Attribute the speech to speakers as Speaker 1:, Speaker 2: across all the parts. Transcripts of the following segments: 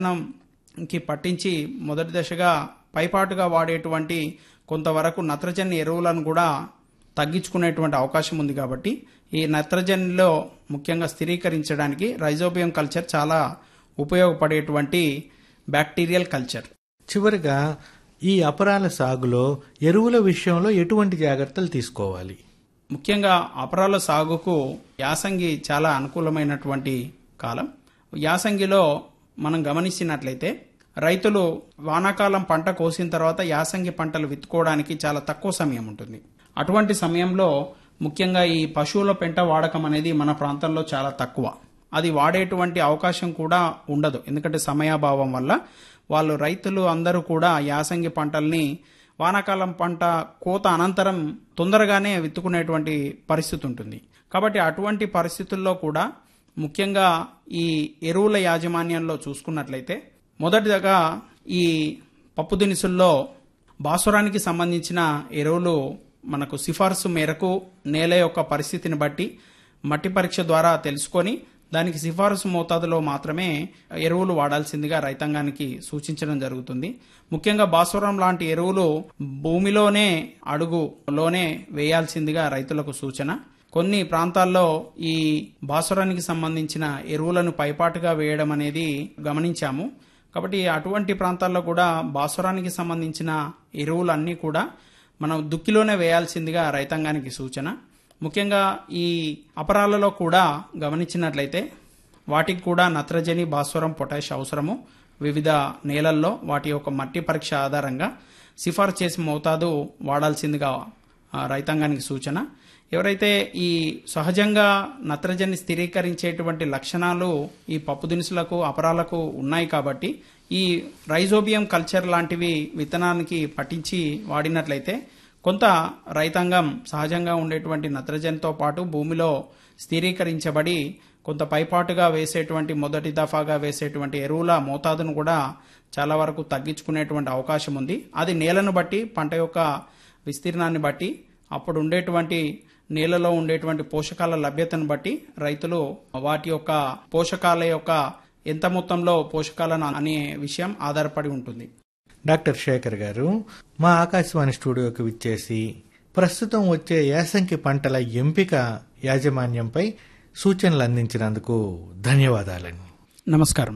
Speaker 1: కి పట్టించి మొదటి దశగా పైపాటుగా వాడేటువంటి కొంతవరకు నత్రజని ఎరువులను కూడా తగ్గించుకునేటువంటి అవకాశం ఉంది కాబట్టి ఈ నత్రజనిలో ముఖ్యంగా స్థిరీకరించడానికి రైజోబియం కల్చర్ చాలా ఉపయోగపడేటువంటి బ్యాక్టీరియల్ కల్చర్
Speaker 2: చివరిగా ఈ అపరాల సాగులో ఎరువుల విషయంలో ఎటువంటి జాగ్రత్తలు తీసుకోవాలి
Speaker 1: ముఖ్యంగా అపరాల సాగుకు యాసంగి చాలా అనుకూలమైనటువంటి కాలం యాసంగిలో మనం గమనించినట్లయితే రైతులు వానాకాలం పంట కోసిన తర్వాత యాసంగి పంటలు విత్తుకోవడానికి చాలా తక్కువ సమయం ఉంటుంది అటువంటి సమయంలో ముఖ్యంగా ఈ పశువుల పెంట వాడకం అనేది మన ప్రాంతంలో చాలా తక్కువ అది వాడేటువంటి అవకాశం కూడా ఉండదు ఎందుకంటే సమయాభావం వల్ల వాళ్ళు రైతులు అందరూ కూడా యాసంగి పంటల్ని వానాకాలం పంట కోత అనంతరం తొందరగానే విత్తుకునేటువంటి పరిస్థితి ఉంటుంది కాబట్టి అటువంటి పరిస్థితుల్లో కూడా ముఖ్యంగా ఈ ఎరువుల యాజమాన్యంలో చూసుకున్నట్లయితే మొదటిగా ఈ పప్పు దినుసుల్లో భాస్వరానికి సంబంధించిన ఎరువులు మనకు సిఫార్సు మేరకు నేల యొక్క పరిస్థితిని బట్టి మట్టి పరీక్ష ద్వారా తెలుసుకొని దానికి సిఫారసు మోతాదులో మాత్రమే ఎరువులు వాడాల్సిందిగా రైతాంగానికి సూచించడం జరుగుతుంది ముఖ్యంగా భాస్వరం లాంటి ఎరువులు భూమిలోనే అడుగులోనే వేయాల్సిందిగా రైతులకు సూచన కొన్ని ప్రాంతాల్లో ఈ భాస్వరానికి సంబంధించిన ఎరువులను పైపాటుగా వేయడం అనేది గమనించాము కాబట్టి అటువంటి ప్రాంతాల్లో కూడా భాస్వరానికి సంబంధించిన ఎరువులన్నీ కూడా మనం దుక్కిలోనే వేయాల్సిందిగా రైతాంగానికి సూచన ముఖ్యంగా ఈ అపరాలలో కూడా గమనించినట్లయితే వాటికి కూడా నత్రజని భాస్వరం పొటాష్ అవసరము వివిధ నేలల్లో వాటి యొక్క మట్టి పరీక్ష ఆధారంగా సిఫార్సు చేసిన మోతాదు వాడాల్సిందిగా ఆ, రైతాంగానికి సూచన ఎవరైతే ఈ సహజంగా నత్రజని స్థిరీకరించేటువంటి లక్షణాలు ఈ పప్పు దినుసులకు అపరాలకు ఉన్నాయి కాబట్టి ఈ రైజోబియం కల్చర్ లాంటివి విత్తనానికి పట్టించి వాడినట్లయితే కొంత రైతాంగం సహజంగా ఉండేటువంటి నత్రజనితో పాటు భూమిలో స్థిరీకరించబడి కొంత పైపాటుగా వేసేటువంటి మొదటి దఫాగా వేసేటువంటి ఎరువుల మోతాదును కూడా చాలా వరకు తగ్గించుకునేటువంటి అవకాశం ఉంది అది నేలను బట్టి పంట యొక్క విస్తీర్ణాన్ని బట్టి అప్పుడు ఉండేటువంటి నేలలో ఉండేటువంటి పోషకాల లభ్యతను బట్టి రైతులు వాటి యొక్క పోషకాల యొక్క ఎంత మొత్తంలో పోషకాలను అనే విషయం ఆధారపడి ఉంటుంది
Speaker 2: డాక్టర్ శేఖర్ గారు మా ఆకాశవాణి స్టూడియోకి విచ్చేసి ప్రస్తుతం వచ్చే యాసంకి పంటల ఎంపిక యాజమాన్యంపై సూచనలు అందించినందుకు ధన్యవాదాలండి
Speaker 1: నమస్కారం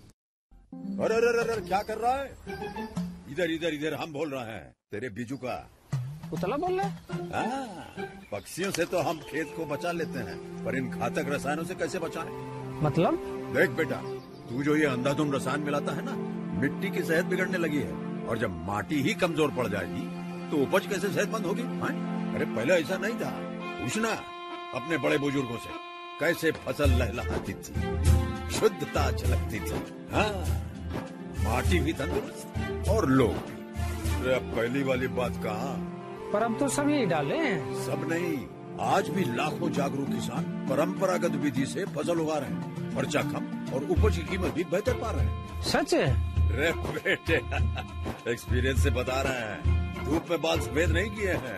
Speaker 3: अरे अरे अरे अरे, क्या कर रहा है इधर इधर इधर हम बोल रहे हैं तेरे बीजू का
Speaker 4: उतला बोल रहा है
Speaker 3: हाँ, पक्षियों से तो हम खेत को बचा लेते हैं पर इन घातक रसायनों से कैसे बचाएं?
Speaker 4: मतलब
Speaker 3: देख बेटा तू जो ये अंधाधुंध रसायन मिलाता है ना मिट्टी की सेहत बिगड़ने लगी है और जब माटी ही कमजोर पड़ जाएगी तो उपज कैसे सेहतमंद होगी हाँ? अरे पहले ऐसा नहीं था पूछना अपने बड़े बुजुर्गों से कैसे फसल लहलहाती थी शुद्धता झलकती थी हाँ माटी भी तंदुरुस्त और लोग भी अरे अब पहली वाली बात कहा
Speaker 4: पर अब तो सब यही डाले हैं
Speaker 3: सब नहीं आज भी लाखों जागरूक किसान परंपरागत विधि से फसल उगा रहे हैं खर्चा कम और उपज की कीमत भी बेहतर पा रहे हैं
Speaker 4: सच है
Speaker 3: रे बेटे एक्सपीरियंस से बता रहे हैं धूप में बाल सफेद नहीं किए हैं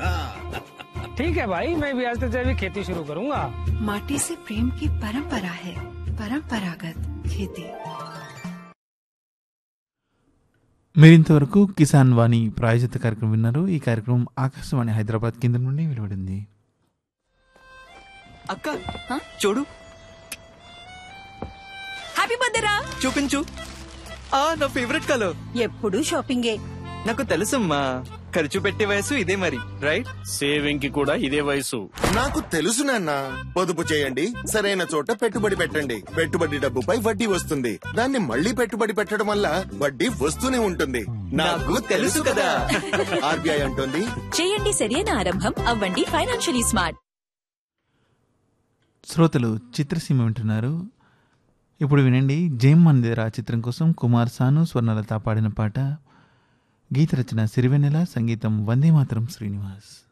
Speaker 3: हाँ
Speaker 4: ठीक है भाई मैं भी आज से जैविक खेती शुरू करूंगा
Speaker 5: माटी से प्रेम की परंपरा है परंपरागत खेती
Speaker 6: మీరింతవరకు కిసాన్ వాణి ప్రాయోజిత కార్యక్రమం విన్నారు ఈ కార్యక్రమం ఆకాశవాణి హైదరాబాద్ కేంద్రం నుండి వెలువడింది
Speaker 7: అక్క చూడు
Speaker 5: హ్యాపీ బర్త్డే రా
Speaker 7: చూపించు ఆ నా ఫేవరెట్ కలర్
Speaker 5: ఎప్పుడు షాపింగే
Speaker 7: నాకు తెలుసమ్మా ఖర్చు పెట్టే వయసు ఇదే మరి రైట్
Speaker 8: సేవింగ్ కి కూడా ఇదే వయసు
Speaker 9: నాకు తెలుసు నాన్న పొదుపు చేయండి సరైన చోట పెట్టుబడి పెట్టండి పెట్టుబడి డబ్బుపై వడ్డీ వస్తుంది దాన్ని మళ్ళీ పెట్టుబడి పెట్టడం వల్ల వడ్డీ వస్తూనే ఉంటుంది
Speaker 7: నాకు తెలుసు కదా.
Speaker 9: ఆర్బీఐ అంటుంది
Speaker 5: చేయండి సరైన ఆరంభం అవ్వండి ఫైనాన్షియలీ స్మార్ట్
Speaker 6: శ్రోతలు చిత్రసీమ వింటున్నారు ఇప్పుడు వినండి జేమ్ మందిరా చిత్రం కోసం కుమార్ సాను స్వర్ణలత పాడిన పాట గీత రచన సిరివెన్నెల సంగీతం వందే మాతరం శ్రీనివాస్